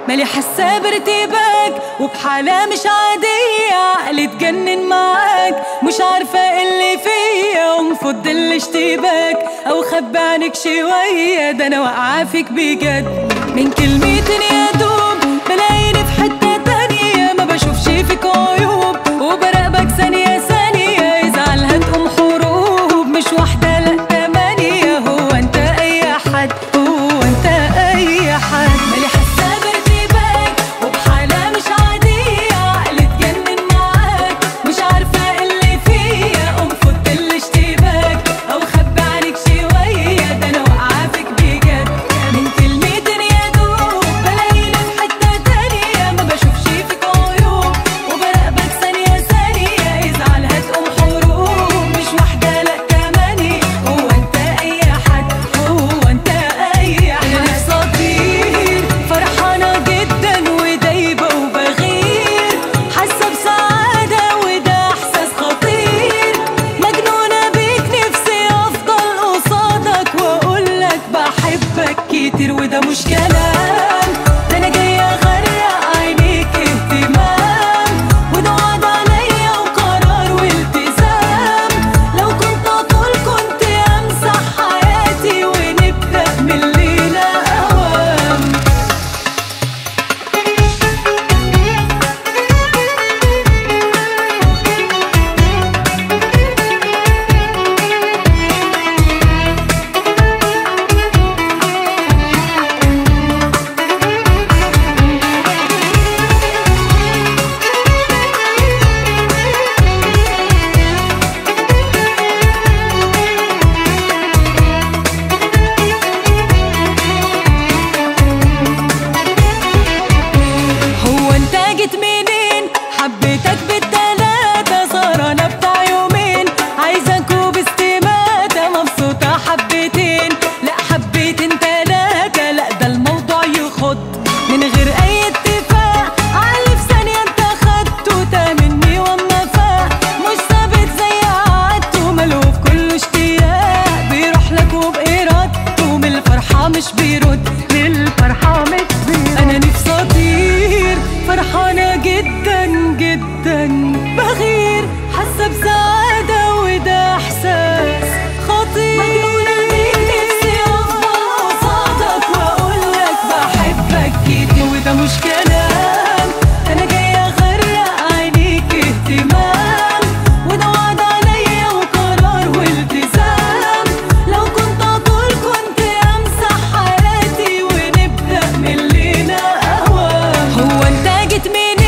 مالي حاسة بارتباك وبحالة مش عادية عقلي اتجنن معاك مش عارفة إيه اللي فيا ومفض الاشتباك او خبي عنك شوية ده انا واقعة فيك بجد من كلمتين يا دوب بلاقيني في حتة تانية ما بشوفش فيك عيوب وبراقبك ثانية ثانية يزعلها تقوم حروب مش واحدة لا تمانية هو انت اي حد هو انت اي حد مالي حاسة بارتباك وبحالة مش عادية عقلي اتجنن معاك مش عارفة إيه اللي فيا قوم فض الاشتباك او خبي عنك شوية ده انا واقعة فيك بجد من كلمتين يا دوب بلاقيني في حتة تانية ما بشوفش فيك عيوب وبراقبك ثانية ثانية يزعلها تقوم حروب مش واحدة لا تمانية هو انت اي حد هو انت اي حد انا نفسي اطير فرحانة جدا ودايبة وبغير حاسة بسعادة وده احساس خطير مجنونة بيك نفسي افضل قصادك واقولك بحبك كتير وده مش كلام ده انا جاية اغرق عينيك اهتمام وده وعد عليا وقرار والتزام لو كنت اطول كنت امسح حياتي ونبدأ من الليلة اوام هو انت جيت منين حبيتك بالتلاتة سهرانة بتاع يومين عايزة كوب استماتة مبسوطة حبتين لا حبيتين تلاتة لا ده الموضوع يخض من غير اي اتفاق علي في ثانية انت خدته ده مني واما فاق مش ثابت زي عادته ملهوف كله اشتياق بيروح لك وبإرادته من الفرحة مش بيرد من الفرحة مش بيرد انا نفسي اطير فرحانة جدا جدا بغير حاسة بسعادة وده احساس خطير مجنونة بيك نفسي افضل قصادك واقولك بحبك كتير وده مش كلام انا جاية اغرق عينيك اهتمام وده وعد عليا وقرار والتزام لو كنت اطول كنت امسح حياتي ونبدأ من الليلة اوام هو انت جيت منين